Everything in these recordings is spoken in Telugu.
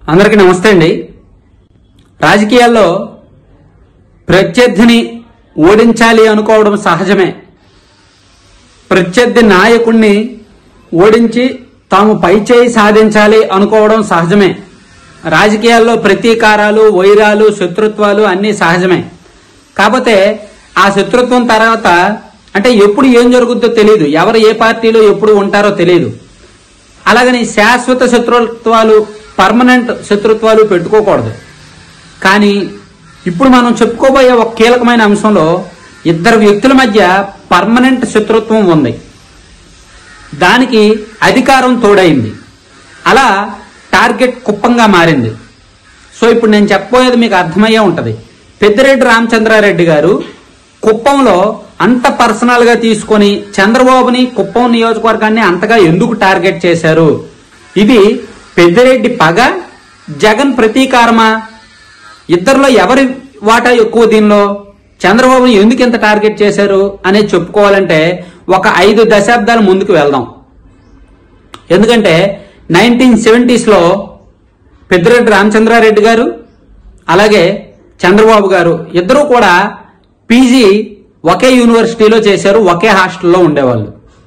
అందరికీ నమస్తే అండి రాజకీయాల్లో ప్రత్యర్థిని ఓడించాలి అనుకోవడం సహజమే ప్రత్యర్థి నాయకుణ్ణి ఓడించి తాము పైచేయి సాధించాలి అనుకోవడం సహజమే రాజకీయాల్లో ప్రతీకారాలు వైరాలు శత్రుత్వాలు అన్నీ సహజమే కాకపోతే ఆ శత్రుత్వం తర్వాత అంటే ఎప్పుడు ఏం జరుగుతుందో తెలియదు ఎవరు ఏ పార్టీలో ఎప్పుడు ఉంటారో తెలియదు అలాగని శాశ్వత శత్రుత్వాలు పర్మనెంట్ శత్రుత్వాలు పెట్టుకోకూడదు కానీ ఇప్పుడు మనం చెప్పుకోబోయే ఒక కీలకమైన అంశంలో ఇద్దరు వ్యక్తుల మధ్య పర్మనెంట్ శత్రుత్వం ఉంది దానికి అధికారం తోడైంది అలా టార్గెట్ కుప్పంగా మారింది సో ఇప్పుడు నేను చెప్పబోయేది మీకు అర్థమయ్యే ఉంటది పెద్దిరెడ్డి రామచంద్రారెడ్డి గారు కుప్పంలో అంత పర్సనల్ గా తీసుకొని చంద్రబాబుని కుప్పం నియోజకవర్గాన్ని అంతగా ఎందుకు టార్గెట్ చేశారు ఇది పెద్దిరెడ్డి పగ జగన్ ప్రతీకారమా ఇద్దరిలో ఎవరి వాటా ఎక్కువ దీనిలో చంద్రబాబుని ఎందుకు ఇంత టార్గెట్ చేశారు అనేది చెప్పుకోవాలంటే ఒక ఐదు దశాబ్దాల ముందుకు వెళ్దాం ఎందుకంటే నైన్టీన్ సెవెంటీస్లో పెద్దిరెడ్డి రామచంద్రారెడ్డి గారు అలాగే చంద్రబాబు గారు ఇద్దరూ కూడా పీజీ ఒకే యూనివర్సిటీలో చేశారు ఒకే హాస్టల్లో ఉండేవాళ్ళు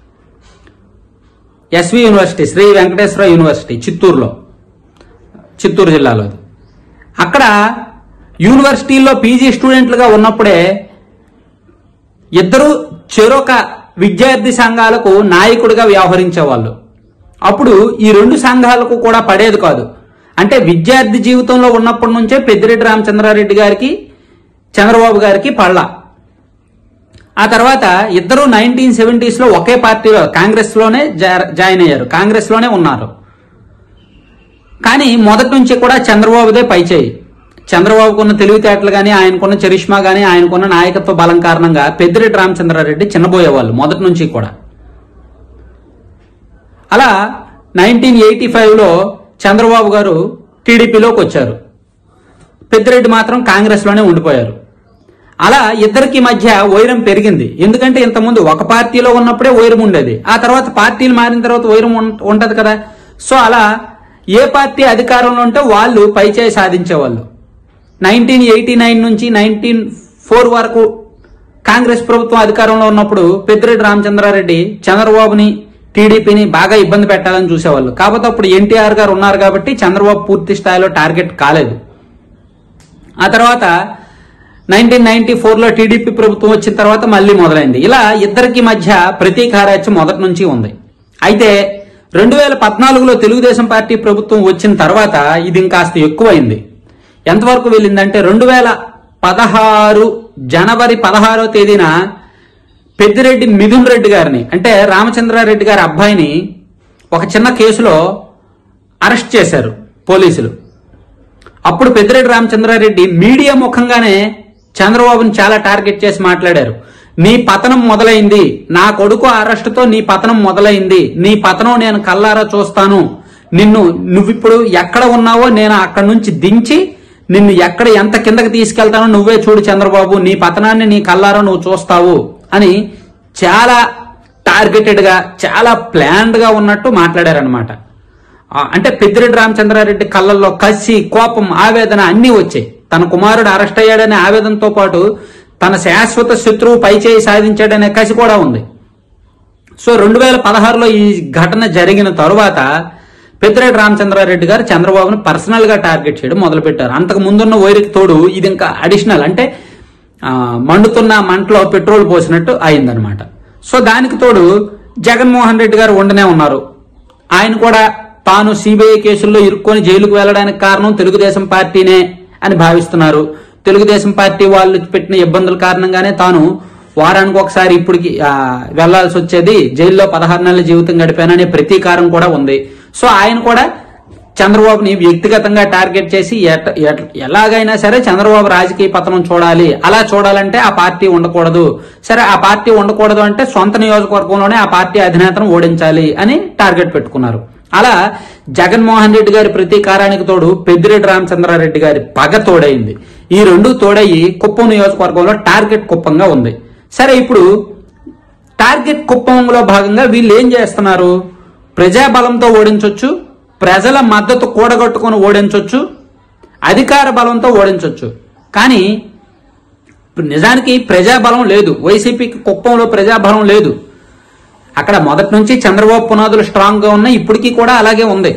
S V university Shri Venkateswara university చిత్తూరులో చిత్తూరు జిల్లాలో అది. అక్కడ యూనివర్సిటీల్లో పీజీ స్టూడెంట్లుగా ఉన్నప్పుడే ఇద్దరు చెరొక విద్యార్థి సంఘాలకు నాయకుడిగా వ్యవహరించేవాళ్ళు అప్పుడు ఈ రెండు సంఘాలకు కూడా పడేది కాదు అంటే విద్యార్థి జీవితంలో ఉన్నప్పటి నుంచే పెద్దిరెడ్డి రామచంద్రారెడ్డి గారికి చంద్రబాబు గారికి పళ్ళ ఆ తర్వాత ఇద్దరు నైన్టీన్ సెవెంటీస్ లో ఒకే పార్టీలో కాంగ్రెస్ లోనే జా- జాయిన్ అయ్యారు కాంగ్రెస్ లోనే ఉన్నారు కానీ మొదటి నుంచి కూడా చంద్రబాబుదే పైచేయి చంద్రబాబుకున్న తెలివితేటలు కానీ ఆయనకున్న చరిష్మా కానీ ఆయనకున్న నాయకత్వ బలం కారణంగా పెద్దిరెడ్డి రామచంద్రారెడ్డి చిన్నబోయేవాళ్ళు మొదటి నుంచి కూడా అలా నైన్టీన్ ఎయిటీ ఫైవ్లో చంద్రబాబు గారు టీడీపీలోకి వచ్చారు పెద్దిరెడ్డి మాత్రం కాంగ్రెస్లోనే ఉండిపోయారు అలా ఇద్దరికి మధ్య వైరం పెరిగింది ఎందుకంటే ఇంతకుముందు ఒక పార్టీలో ఉన్నప్పుడే వైరం ఉండేది ఆ తర్వాత పార్టీలు మారిన తర్వాత వైరం ఉం- ఉంటది కదా సో అలా ఏ పార్టీ అధికారంలో ఉంటే వాళ్ళు పైచేయి సాధించేవాళ్ళు నైన్టీన్ ఎయిటీ నైన్ నుంచి నైన్టీన్ ఫోర్ వరకు కాంగ్రెస్ ప్రభుత్వం అధికారంలో ఉన్నప్పుడు పెద్దిరెడ్డి రామచంద్రారెడ్డి చంద్రబాబుని టీడీపీని బాగా ఇబ్బంది పెట్టాలని చూసేవాళ్ళు కాకపోతే అప్పుడు ఎన్టీఆర్ గారు ఉన్నారు కాబట్టి చంద్రబాబు పూర్తి స్థాయిలో టార్గెట్ కాలేదు ఆ తర్వాత నైన్టీన్ నైన్టీ ఫోర్లో టీడీపీ ప్రభుత్వం వచ్చిన తర్వాత మళ్ళీ మొదలైంది ఇలా ఇద్దరికి మధ్య ప్రతీకారాచ మొదటి నుంచి ఉంది అయితే రెండు వేల పద్నాలుగులో తెలుగుదేశం పార్టీ ప్రభుత్వం వచ్చిన తర్వాత ఇది ఇంకాస్త ఎక్కువైంది ఎంతవరకు వెళ్ళిందంటే రెండు వేల పదహారు జనవరి పదహారో తేదీన పెద్దిరెడ్డి మిథున్ రెడ్డి గారిని అంటే రామచంద్రారెడ్డి గారి అబ్బాయిని ఒక చిన్న కేసులో అరెస్ట్ చేశారు పోలీసులు అప్పుడు పెద్దిరెడ్డి రామచంద్రారెడ్డి మీడియా ముఖంగానే చంద్రబాబుని చాలా టార్గెట్ చేసి మాట్లాడారు నీ పతనం మొదలైంది నా కొడుకు అరెస్టుతో నీ పతనం మొదలైంది నీ పతనం నేను కల్లారా చూస్తాను నిన్ను నువ్విప్పుడు ఎక్కడ ఉన్నావో నేను అక్కడ నుంచి దించి నిన్ను ఎక్కడ ఎంత కిందకి తీసుకెళ్తానో నువ్వే చూడు చంద్రబాబు నీ పతనాన్ని నీ కల్లారా నువ్వు చూస్తావు అని చాలా టార్గెటెడ్ గా చాలా ప్లాన్డ్ గా ఉన్నట్టు మాట్లాడారనమాట ఆ, అంటే పెద్దిరెడ్డి రామచంద్రారెడ్డి కళ్ళల్లో కసి కోపం ఆవేదన అన్నీ వచ్చాయి తన కుమారుడు అరెస్ట్ అయ్యాడనే ఆవేదనతో పాటు తన శాశ్వత శత్రువు పైచేయి సాధించాడనే కసి కూడా ఉంది సో రెండు వేల పదహారులో ఈ ఘటన జరిగిన తరువాత పెద్దిరెడ్డి రామచంద్రారెడ్డి గారు చంద్రబాబును పర్సనల్ గా టార్గెట్ చేయడం మొదలుపెట్టారు అంతకు ముందున్న వైరికి తోడు ఇది ఇంకా అడిషనల్ అంటే ఆ, మండుతున్న మంటలో పెట్రోల్ పోసినట్టు అయిందనమాట సో దానికి తోడు జగన్మోహన్ రెడ్డి గారు ఉండనే ఉన్నారు ఆయన కూడా తాను సిబిఐ కేసుల్లో ఇరుక్కొని జైలుకు వెళ్ళడానికి కారణం తెలుగుదేశం పార్టీనే అని భావిస్తున్నారు తెలుగుదేశం పార్టీ వాళ్ళు పెట్టిన ఇబ్బందుల కారణంగానే తాను వారానికి ఒకసారి ఇప్పటికి ఆ, వెళ్లాల్సి వచ్చేది జైల్లో పదహారు నెలల జీవితం గడిపాననే ప్రతీకారం కూడా ఉంది సో ఆయన కూడా చంద్రబాబుని వ్యక్తిగతంగా టార్గెట్ చేసి ఎట- ఎట్- ఎలాగైనా సరే చంద్రబాబు రాజకీయ పతనం చూడాలి అలా చూడాలంటే ఆ పార్టీ ఉండకూడదు సరే ఆ పార్టీ ఉండకూడదు అంటే సొంత నియోజకవర్గంలోనే ఆ పార్టీ అధినేతను ఓడించాలి అని టార్గెట్ పెట్టుకున్నారు అలా జగన్మోహన్ రెడ్డి గారి ప్రతీకారానికి తోడు పెద్దిరెడ్డి రామచంద్రారెడ్డి గారి పగ తోడైంది ఈ రెండు తోడయి కుప్పం నియోజకవర్గంలో టార్గెట్ కుప్పంగా ఉంది సరే ఇప్పుడు టార్గెట్ కుప్పంలో భాగంగా వీళ్ళు ఏం చేస్తున్నారు ప్రజాబలంతో ఓడించవచ్చు ప్రజల మద్దతు కూడగట్టుకొని ఓడించవచ్చు అధికార బలంతో ఓడించవచ్చు కానీ ఇప్పుడు నిజానికి ప్రజాబలం లేదు వైసీపీకి కుప్పంలో ప్రజాబలం లేదు అక్కడ మొదటి నుంచి చంద్రబాబు పునాదులు స్ట్రాంగ్ గా ఉన్నాయి ఇప్పటికీ కూడా అలాగే ఉంది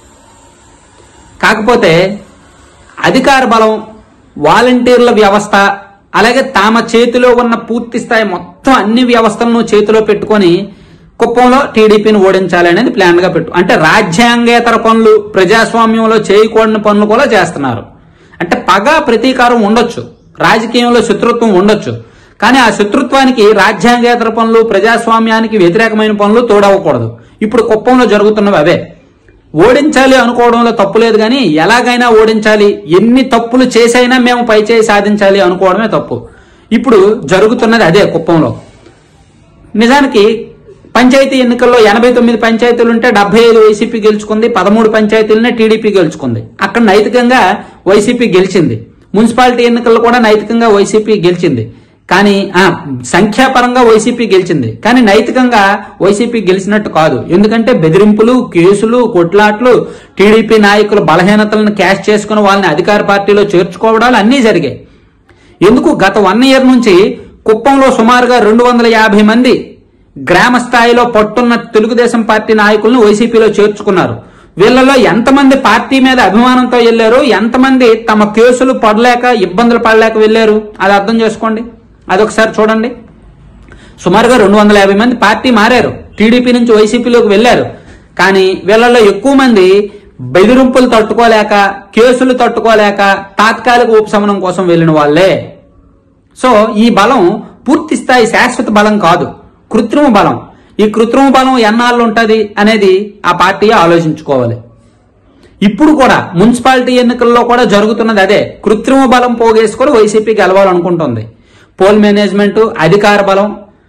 కాకపోతే అధికార బలం వాలంటీర్ల వ్యవస్థ అలాగే తమ చేతిలో ఉన్న పూర్తి స్థాయి మొత్తం అన్ని వ్యవస్థలను చేతిలో పెట్టుకొని కుప్పంలో టీడీపీని ఓడించాలి అనేది ప్లాన్ గా పెట్టు అంటే రాజ్యాంగేతర పనులు ప్రజాస్వామ్యంలో చేయకూడని పనులు కూడా చేస్తున్నారు అంటే పగ ప్రతీకారం ఉండొచ్చు రాజకీయంలో శత్రుత్వం ఉండొచ్చు కానీ ఆ శత్రుత్వానికి రాజ్యాంగేతర పనులు ప్రజాస్వామ్యానికి వ్యతిరేకమైన పనులు తోడవకూడదు ఇప్పుడు కుప్పంలో జరుగుతున్నవి అవే ఓడించాలి అనుకోవడంలో తప్పు లేదు కానీ ఎలాగైనా ఓడించాలి ఎన్ని తప్పులు చేసైనా మేము పై చేయి సాధించాలి అనుకోవడమే తప్పు ఇప్పుడు జరుగుతున్నది అదే కుప్పంలో నిజానికి పంచాయతీ ఎన్నికల్లో ఎనభై తొమ్మిది పంచాయతీలు ఉంటే డెబ్బై ఐదు వైసీపీ గెలుచుకుంది పదమూడు పంచాయతీలనే టీడీపీ గెలుచుకుంది అక్కడ నైతికంగా వైసీపీ గెలిచింది మున్సిపాలిటీ ఎన్నికల్లో కూడా నైతికంగా వైసీపీ గెలిచింది కానీ ఆ సంఖ్యాపరంగా వైసీపీ గెలిచింది కానీ నైతికంగా వైసీపీ గెలిచినట్టు కాదు ఎందుకంటే బెదిరింపులు కేసులు కొట్లాట్లు టీడీపీ నాయకుల బలహీనతలను క్యాష్ చేసుకుని వాళ్ళని అధికార పార్టీలో చేర్చుకోవడాలు అన్నీ జరిగాయి ఎందుకు గత వన్ ఇయర్ నుంచి కుప్పంలో సుమారుగా రెండు వందల యాభై మంది గ్రామ స్థాయిలో పట్టున్న తెలుగుదేశం పార్టీ నాయకులను వైసీపీలో చేర్చుకున్నారు వీళ్ళలో ఎంతమంది పార్టీ మీద అభిమానంతో వెళ్లారు ఎంతమంది తమ కేసులు పడలేక ఇబ్బందులు పడలేక వెళ్లారు అది అర్థం చేసుకోండి అదొకసారి చూడండి సుమారుగా రెండు వందల యాభై మంది పార్టీ మారారు టీడీపీ నుంచి వైసీపీలోకి వెళ్లారు కానీ వీళ్ళలో ఎక్కువ మంది బెదిరింపులు తట్టుకోలేక కేసులు తట్టుకోలేక తాత్కాలిక ఉపశమనం కోసం వెళ్ళిన వాళ్ళే సో ఈ బలం పూర్తి స్థాయి శాశ్వత బలం కాదు కృత్రిమ బలం ఈ కృత్రిమ బలం ఎన్నాళ్ళు ఉంటది అనేది ఆ పార్టీ ఆలోచించుకోవాలి ఇప్పుడు కూడా మున్సిపాలిటీ ఎన్నికల్లో కూడా జరుగుతున్నది అదే కృత్రిమ బలం పోగేసుకొని వైసీపీ గెలవాలనుకుంటుంది పోల్ మేనేజ్మెంట్ అధికార బలం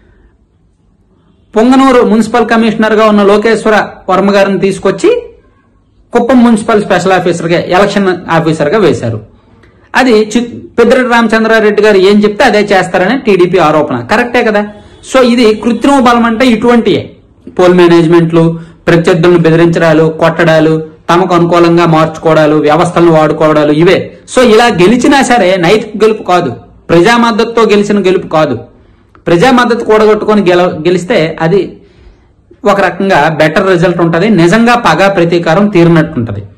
పొంగనూరు మున్సిపల్ కమిషనర్ గా ఉన్న లోకేశ్వర వర్మ గారిని తీసుకొచ్చి కుప్పం మున్సిపల్ స్పెషల్ ఆఫీసర్ గా ఎలక్షన్ ఆఫీసర్ గా వేశారు అది చి- పెద్దిరెడ్డి రామచంద్రారెడ్డి గారు ఏం చెప్తే అదే చేస్తారని టీడీపీ ఆరోపణ కరెక్టే కదా సో ఇది కృత్రిమ బలం అంటే ఇటువంటియే పోల్ మేనేజ్మెంట్లు ప్రత్యర్థులను బెదిరించడాలు కొట్టడాలు తమకు అనుకూలంగా మార్చుకోవడాలు వ్యవస్థలను వాడుకోవడాలు ఇవే సో ఇలా గెలిచినా సరే నైతిక గెలుపు కాదు ప్రజా మద్దతుతో గెలిచిన గెలుపు కాదు ప్రజా మద్దతు కూడగొట్టుకొని గెల గెలిస్తే అది ఒక రకంగా బెటర్ రిజల్ట్ ఉంటది నిజంగా పగా ప్రతీకారం తీరినట్టుంటది